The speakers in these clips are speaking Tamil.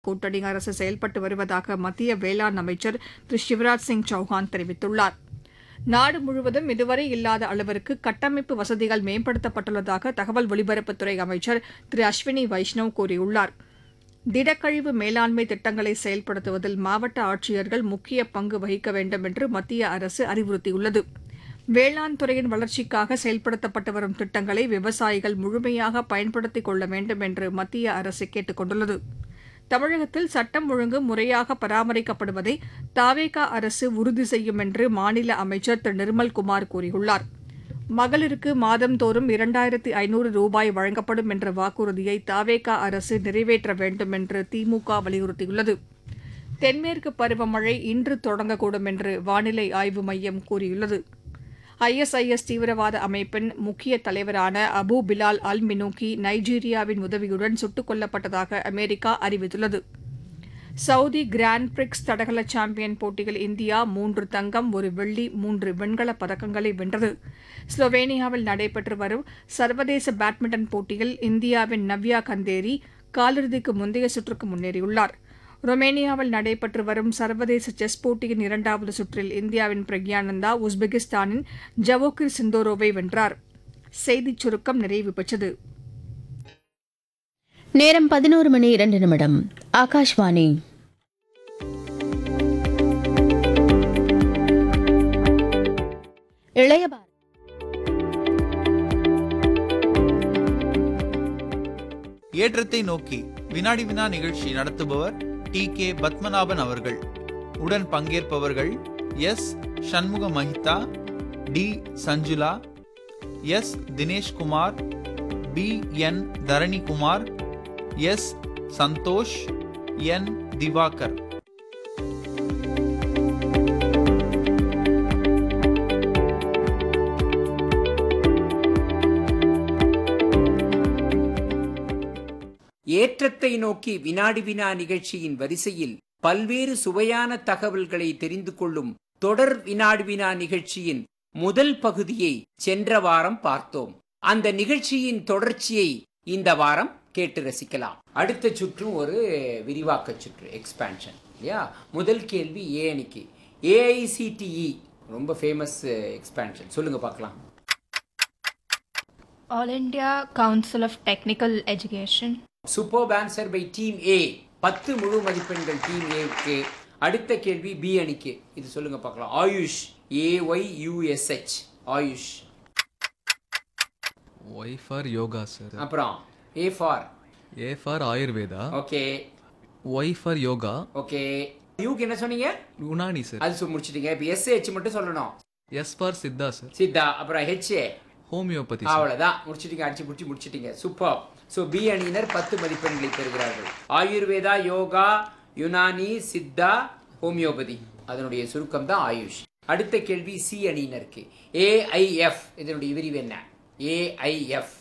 கூட்டணி அரசு செயல்பட்டு வருவதாக மத்திய வேளாண் அமைச்சர் திரு சிவராஜ் சிங் சௌஹான் தெரிவித்துள்ளார் நாடு முழுவதும் இதுவரை இல்லாத அளவிற்கு கட்டமைப்பு வசதிகள் மேம்படுத்தப்பட்டுள்ளதாக தகவல் ஒலிபரப்புத்துறை அமைச்சர் திரு அஸ்வினி வைஷ்ணவ் கூறியுள்ளார் திடக்கழிவு மேலாண்மை திட்டங்களை செயல்படுத்துவதில் மாவட்ட ஆட்சியர்கள் முக்கிய பங்கு வகிக்க வேண்டும் என்று மத்திய அரசு அறிவுறுத்தியுள்ளது வேளாண் துறையின் வளர்ச்சிக்காக செயல்படுத்தப்பட்டு வரும் திட்டங்களை விவசாயிகள் முழுமையாக பயன்படுத்திக் கொள்ள வேண்டும் என்று மத்திய அரசு கேட்டுக் கொண்டுள்ளது தமிழகத்தில் சட்டம் ஒழுங்கு முறையாக பராமரிக்கப்படுவதை தாவேகா அரசு உறுதி செய்யும் என்று மாநில அமைச்சர் திரு நிர்மல்குமார் கூறியுள்ளார் மகளிருக்கு மாதந்தோறும் இரண்டாயிரத்து ஐநூறு ரூபாய் வழங்கப்படும் என்ற வாக்குறுதியை தாவேகா அரசு நிறைவேற்ற வேண்டும் என்று திமுக வலியுறுத்தியுள்ளது தென்மேற்கு பருவமழை இன்று தொடங்கக்கூடும் என்று வானிலை ஆய்வு மையம் கூறியுள்ளது ஐஎஸ்ஐஎஸ் தீவிரவாத அமைப்பின் முக்கிய தலைவரான அபு பிலால் அல் மினூக்கி நைஜீரியாவின் உதவியுடன் சுட்டுக் கொல்லப்பட்டதாக அமெரிக்கா அறிவித்துள்ளது சவுதி கிராண்ட் பிரிக்ஸ் தடகள சாம்பியன் போட்டியில் இந்தியா மூன்று தங்கம் ஒரு வெள்ளி மூன்று வெண்கலப் பதக்கங்களை வென்றது ஸ்லோவேனியாவில் நடைபெற்று வரும் சர்வதேச பேட்மிண்டன் போட்டியில் இந்தியாவின் நவ்யா கந்தேரி காலிறுதிக்கு முந்தைய சுற்றுக்கு முன்னேறியுள்ளார் ரொமேனியாவில் நடைபெற்று வரும் சர்வதேச செஸ் போட்டியின் இரண்டாவது சுற்றில் இந்தியாவின் பிரக்யானந்தா உஸ்பெகிஸ்தானின் ஜவோகிர் சிந்தோரோவை வென்றார் செய்திச் சுருக்கம் நிறைவு பெற்றது நேரம் பதினோரு மணி இரண்டு நிமிடம் ஆகாஷ்வாணி இளைய பாரதம் ஏற்றத்தை நோக்கி வினாடி வினா நிகழ்ச்சி நடத்துபவர் டி கே பத்மநாபன் அவர்கள் உடன் பங்கேற்பவர்கள் S Shanmuga Mahitha T Sanjula S Dineshkumar P N Dharanikumar S Santhosh N Divakar ஏற்றத்தை நோக்கி வினாடி வினா நிகழ்ச்சியின் வரிசையில் பல்வேறு சுவையான தகவல்களை தெரிந்து கொள்ளும் தொடர் வினாடி வினா நிகழ்ச்சியின் முதல் பகுதியை சென்ற வாரம் பார்த்தோம் அந்த நிகழ்ச்சியின் தொடர்ச்சியை இந்த வாரம் கேட்டு ரசிக்கலாம் அடுத்த சுற்றும் ஒரு விரிவாக்க சுற்று எக்ஸ்பான்ஷன் இல்லையா முதல் கேள்வி ஏ அணிக்கு ஏஐசிடிஇ ரொம்ப ஃபேமஸ் எக்ஸ்பான்ஷன் சொல்லுங்க பார்க்கலாம் All India Council of Technical Education. Super answer by team A பத்து முழு மதிப்பெண்கள் டீம் ஏவுக்கு அடுத்த கேள்வி பி அணிக்கு இது சொல்லுங்க பார்க்கலாம் AYUSH A Y U S H AYUSH Y for yoga, sir. அப்புறம் A for A for Ayurveda. Okay Y for yoga. Okay யூக்கு என்ன சொன்னீங்க Unani, sir. அது சொ- முடிச்சிட்டீங்க இப்போ எஸ்ஹெச் மட்டும் சொல்லணும் S for Siddha, sir. Siddha அப்புறம் ஹெச்ஏ Homeopathy, sir. அவ்வளவுதான் முடிச்சிட்டீங்க அடிச்சு பிடிச்சி முடிச்சிட்டீங்க சூப்பர் ஸோ பி அணியினர் பத்து மதிப்பெண்களை பெறுகிறார்கள் ஆயுர்வேதா யோகா யுனானி சித்தா ஹோமியோபதி அதனுடைய சுருக்கம் தான் ஆயுஷ் அடுத்த கேள்வி சி அணியினருக்கு ஏஐஎஃப் இதனுடைய விரிவு என்ன ஏஐஎஃப்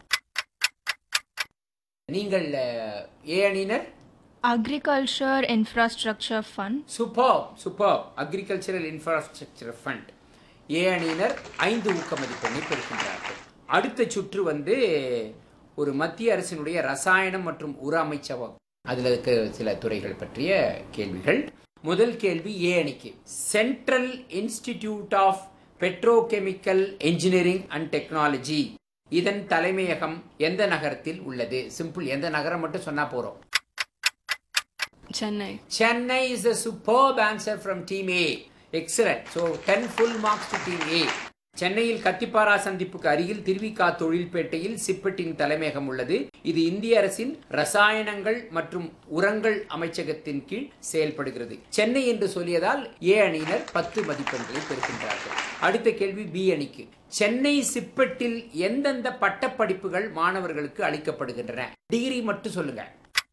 நீங்கள் ஏ அணியினர் Agriculture Infrastructure Fund. Super super agricultural infrastructure fund A அணியினர் ஐந்து ஊக்க மதிப்பெண்ணை பெறுகின்றார்கள் அடுத்த சுற்று வந்து ஒரு மத்திய அரசினுடைய ரசாயனம் மற்றும் உர அமைச்சகம் அதில் இருக்க சில துறைகள் பற்றிய கேள்விகள் முதல் கேள்வி ஏ அணிக்கு central institute of petrochemical engineering and technology இதன் தலைமையகம் எந்த நகரத்தில் உள்ளது சிம்பிள் எந்த நகரம் மட்டும் சொன்னா போறோம் Chennai. Chennai is a superb answer from Team A. Excellent. So 10 full marks to Team A. சென்னையில் கத்திப்பாரா சந்திப்புக்கு அருகில் திருவிகா தொழில்பேட்டையில் சிப்பெட்டின் தலைமையகம் உள்ளது இது இந்திய அரசின் ரசாயனங்கள் மற்றும் உரங்கள் அமைச்சகத்தின் கீழ் செயல்படுகிறது சென்னை என்று சொல்லியதால் ஏ அணியினர் பத்து மதிப்பெண்களை பெறுகின்றார்கள் அடுத்த கேள்வி பி அணிக்கு சென்னை சிப்பெட்டில் எந்தெந்த பட்டப்படிப்புகள் மாணவர்களுக்கு அளிக்கப்படுகின்றன டிகிரி மட்டும் சொல்லுங்க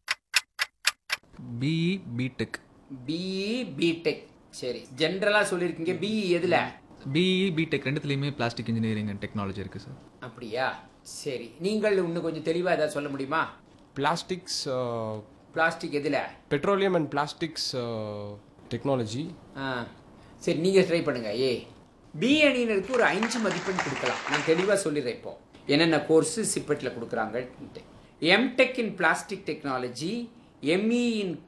BE BTech. பிஇ பிடெக் சரி ஜென்ரலா சொல்லியிருக்கீங்க பிஇ எதுல BE BTech ரெண்டுத்துலேயுமே பிளாஸ்டிக் இன்ஜினியரிங் அண்ட் டெக்னாலஜி இருக்குது சார் அப்படியா சரி நீங்கள் இன்னும் கொஞ்சம் தெளிவா ஏதாவது சொல்ல முடியுமா plastics uh, பிளாஸ்டிக் எதுல petroleum and plastics uh, technology ஆ சரி நீங்க ட்ரை பண்ணுங்க ஏ பி அணியினருக்கு ஒரு அஞ்சு மதிப்பெண் கொடுக்கலாம் நான் தெளிவா சொல்லிடுறேன் இப்போ என்னென்ன கோர்ஸ் சிப்பெட்டில் கொடுக்குறாங்க M Tech in plastic technology M E in